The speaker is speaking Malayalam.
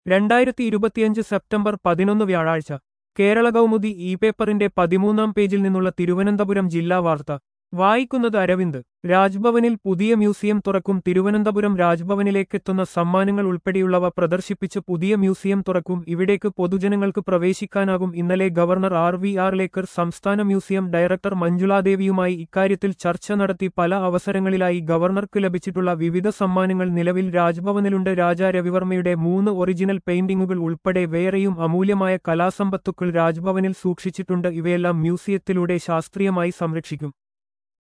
രണ്ടായിരത്തി ഇരുപത്തിയഞ്ച് സെപ്റ്റംബർ പതിനൊന്ന് വ്യാഴാഴ്ച കേരള കൗമുദി ഇ പേപ്പറിന്റെ പതിമൂന്നാം പേജിൽ നിന്നുള്ള തിരുവനന്തപുരം ജില്ലാ വാർത്ത വായിക്കുന്നത് അരവിന്ദ് രാജ്ഭവനിൽ പുതിയ മ്യൂസിയം തുറക്കും തിരുവനന്തപുരം രാജ്ഭവനിലേക്കെത്തുന്ന സമ്മാനങ്ങൾ ഉൾപ്പെടെയുള്ളവ പ്രദർശിപ്പിച്ച് പുതിയ മ്യൂസിയം തുറക്കും ഇവിടേക്ക് പൊതുജനങ്ങൾക്ക് പ്രവേശിക്കാനാകും ഇന്നലെ governor R V Arlekar സംസ്ഥാന മ്യൂസിയം ഡയറക്ടർ മഞ്ജുളാദേവിയുമായി ഇക്കാര്യത്തിൽ ചർച്ച നടത്തി പല അവസരങ്ങളിലായി ഗവർണർക്ക് ലഭിച്ചിട്ടുള്ള വിവിധ സമ്മാനങ്ങൾ നിലവിൽ രാജ്ഭവനിലുണ്ട് രാജാ രവിവർമ്മയുടെ മൂന്ന് ഒറിജിനൽ പെയിന്റിംഗുകൾ ഉൾപ്പെടെ വേറെയും അമൂല്യമായ കലാസമ്പത്തുക്കൾ രാജ്ഭവനിൽ സൂക്ഷിച്ചിട്ടുണ്ട് ഇവയെല്ലാം മ്യൂസിയത്തിലൂടെ ശാസ്ത്രീയമായി സംരക്ഷിക്കും